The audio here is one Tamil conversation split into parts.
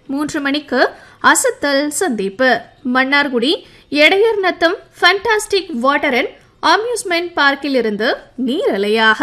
மூன்று மணிக்கு அசத்தல் சந்திப்பு Mannargudi Edaiyar Natham fantastic water and amusement பார்க்கில் இருந்து நீரலையாக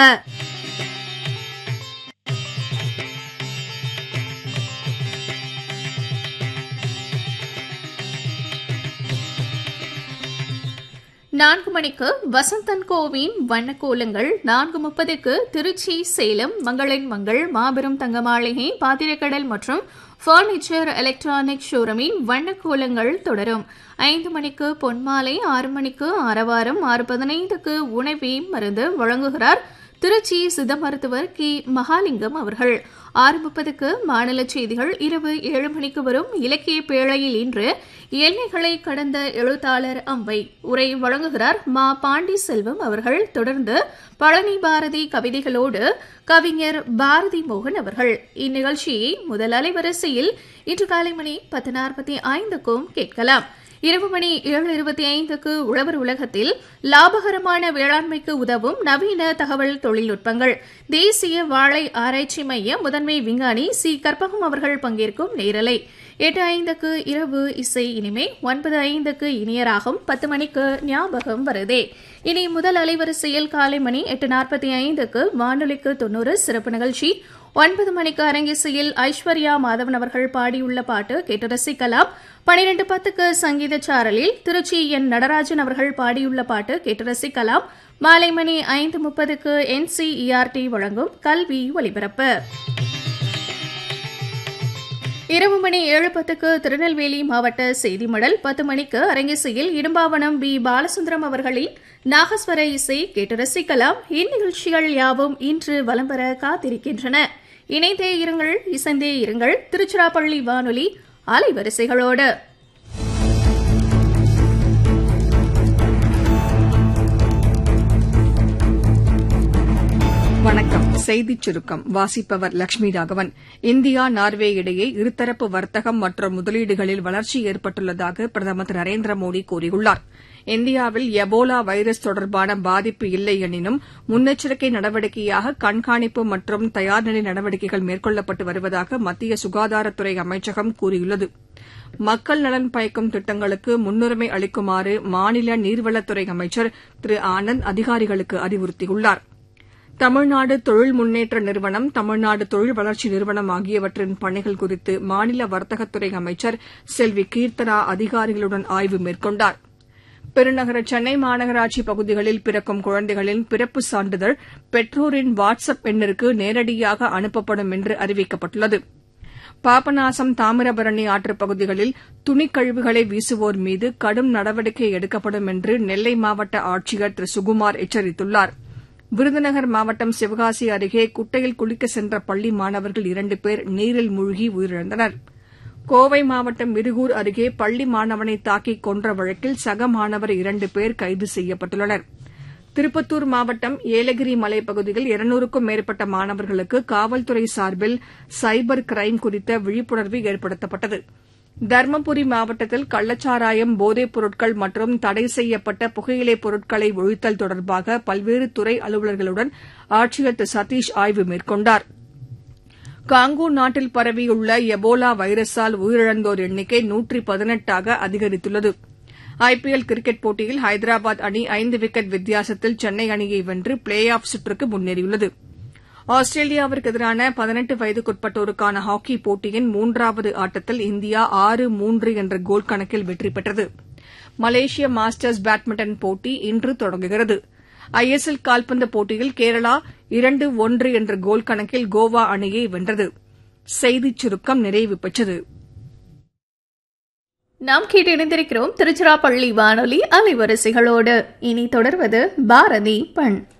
நான்கு மணிக்கு வசந்தன் கோவின் வண்ணக்கோலங்கள் நான்கு முப்பதுக்கு திருச்சி சேலம் மங்களின் மங்கள் மாபெரும் தங்க மாளிகை பாத்திரக்கடல் மற்றும் பர்னிச்சர் எலக்ட்ரானிக் ஷோரூமின் வண்ணக்கோலங்கள் தொடரும் ஐந்து மணிக்கு பொன்மாலை ஆறு மணிக்கு ஆரவாரம் ஆறு பதினைந்துக்கு உணவே மருந்து வழங்குகிறார் திருச்சி சித்த மருத்துவர் கி மகாலிங்கம் அவர்கள் ஆறு முப்பதுக்கு மாநில செய்திகள் இரவு ஏழு மணிக்கு வரும் இலக்கிய பேழையில் இன்று எல்லைகளை கடந்த எழுத்தாளர் அம்பை உரை வழங்குகிறார் மா பாண்டி செல்வம் அவர்கள் தொடர்ந்து பழனி பாரதி கவிதைகளோடு கவிஞர் பாரதி மோகன் அவர்கள் இந்நிகழ்ச்சியை முதல் அலைவரிசையில் இன்று காலை மணி பத்து நாற்பத்தி ஐந்துக்கும் கேட்கலாம் இரவு மணி ஏழு இருபத்தி ஐந்துக்கு உழவர் உலகத்தில் லாபகரமான வேளாண்மைக்கு உதவும் நவீன தகவல் தொழில்நுட்பங்கள் தேசிய வாழை ஆராய்ச்சி மைய முதன்மை விஞ்ஞானி சி கற்பகம் அவர்கள் பங்கேற்கும் நேரலை எட்டு ஐந்துக்கு இரவு இசை இனிமே ஒன்பது ஐந்துக்கு இனியராகும் பத்து மணிக்கு ஞாபகம் வருதே இனி முதல் அலைவரிசையில் காலை மணி எட்டு நாற்பத்தி ஐந்துக்கு வானொலிக்கு தொன்னூறு சிறப்பு நிகழ்ச்சி ஒன்பது மணிக்கு அரங்கிசையில் ஐஸ்வர்யா மாதவன் அவர்கள் பாடியுள்ள பாட்டு கேட்டு ரசிக்கலாம் பனிரெண்டு பத்துக்கு சங்கீத சாரலில் திருச்சி என் நடராஜன் அவர்கள் பாடியுள்ள பாட்டு கேட்டு ரசிக்கலாம் மாலை மணி ஐந்து முப்பதுக்கு என்சிஇஆர்டி வழங்கும் கல்வி ஒலிபரப்பு இரவு மணி ஏழு பத்துக்கு திருநெல்வேலி மாவட்ட செய்தி மடல் பத்து மணிக்கு அரங்கிசையில் இடும்பாவனம் பி பாலசுந்தரம் அவர்களின் நாகஸ்வர இசை கேட்டு ரசிக்கலாம் இந்நிகழ்ச்சிகள் யாவும் இன்று வலம் பெற காத்திருக்கின்றன இணைந்தே இருங்கள் இசைந்தே இருங்கள் திருச்சிராப்பள்ளி வானொலி அலைவரிசைகளோடு வணக்கம் செய்திச் சுருக்கம் வாசிப்பவர் லட்சுமி ராகவன் இந்தியா நார்வே இடையே இருதரப்பு வர்த்தகம் மற்றும் முதலீடுகளில் வளர்ச்சி ஏற்பட்டுள்ளதாக பிரதமர் திரு நரேந்திர மோடி கூறியுள்ளார் இந்தியாவில் எபோலா வைரஸ் தொடர்பான பாதிப்பு இல்லை எனினும் முன்னெச்சரிக்கை நடவடிக்கையாக கண்காணிப்பு மற்றும் தயார்நிலை நடவடிக்கைகள் மேற்கொள்ளப்பட்டு வருவதாக மத்திய சுகாதாரத்துறை அமைச்சகம் கூறியுள்ளது மக்கள் நலன் பயக்கும் திட்டங்களுக்கு முன்னுரிமை அளிக்குமாறு மாநில நீர்வளத்துறை அமைச்சர் திரு ஆனந்த் அதிகாரிகளுக்கு அறிவுறுத்தியுள்ளாா் தமிழ்நாடு தொழில் முன்னேற்ற நிறுவனம் தமிழ்நாடு தொழில் வளர்ச்சி நிறுவனம் ஆகியவற்றின் பணிகள் குறித்து மாநில வர்த்தகத்துறை அமைச்சர் செல்வி கீர்த்தனா அதிகாரிகளுடன் ஆய்வு மேற்கொண்டார் பெருநகர சென்னை மாநகராட்சி பகுதிகளில் பிறக்கும் குழந்தைகளின் பிறப்பு சான்றிதழ் பெற்றோரின் வாட்ஸ் அப் எண்ணிற்கு நேரடியாக அனுப்பப்படும் என்று அறிவிக்கப்பட்டுள்ளது பாபநாசம் தாமிரபரணி ஆற்றுப் பகுதிகளில் துணிக்கழிவுகளை வீசுவோர் மீது கடும் நடவடிக்கை எடுக்கப்படும் என்று நெல்லை மாவட்ட ஆட்சியர் திரு சுகுமார் எச்சரித்துள்ளாா் விருதுநகர் மாவட்டம் சிவகாசி அருகே குட்டையில் குளிக்க சென்ற பள்ளி மாணவர்கள் இரண்டு பேர் நீரில் மூழ்கி உயிரிழந்தனர் கோவை மாவட்டம் மிருகூர் அருகே பள்ளி மாணவனை தாக்கி கொன்ற வழக்கில் சக மாணவர் இரண்டு பேர் கைது செய்யப்பட்டுள்ளனர் திருப்பத்தூர் மாவட்டம் ஏலகிரி மலைப்பகுதியில் இருநூறுக்கும் மேற்பட்ட மாணவர்களுக்கு காவல்துறை சார்பில் சைபர் கிரைம் குறித்த விழிப்புணர்வு ஏற்படுத்தப்பட்டது தருமபுரி மாவட்டத்தில் கள்ளச்சாராயம் போதைப் பொருட்கள் மற்றும் தடை செய்யப்பட்ட புகையிலைப் பொருட்களை ஒழித்தல் தொடர்பாக பல்வேறு துறை அலுவலர்களுடன் ஆட்சியர் திரு சதீஷ் ஆய்வு மேற்கொண்டார் காங்கோ நாட்டில் பரவியுள்ள எபோலா வைரஸால் உயிரிழந்தோர் எண்ணிக்கை நூற்றி பதினெட்டாக அதிகரித்துள்ளது ஐபிஎல் கிரிக்கெட் போட்டியில் ஹைதராபாத் அணி ஐந்து விக்கெட் வித்தியாசத்தில் சென்னை அணியை வென்று பிளே ஆஃப் சுற்றுக்கு முன்னேறியுள்ளது ஆஸ்திரேலியாவிற்கு எதிரான பதினெட்டு வயதுக்குட்பட்டோருக்கான ஹாக்கி போட்டியின் மூன்றாவது ஆட்டத்தில் இந்தியா ஆறு மூன்று என்ற கோல் கணக்கில் வெற்றி பெற்றது மலேசிய மாஸ்டர்ஸ் பேட்மிண்டன் போட்டி இன்று தொடங்குகிறது ஐஎஸ்எல் கால்பந்து போட்டியில் கேரளா இரண்டு ஒன்று என்ற கோல் கணக்கில் கோவா அணியை வென்றது செய்திச் சுருக்கம் நிறைவு பெற்றது நாம் கேட்டு இணைந்திருக்கிறோம் திருச்சிராப்பள்ளி வானொலி அலைவரிசைகளோடு இனி தொடர்வது பாரதி பண்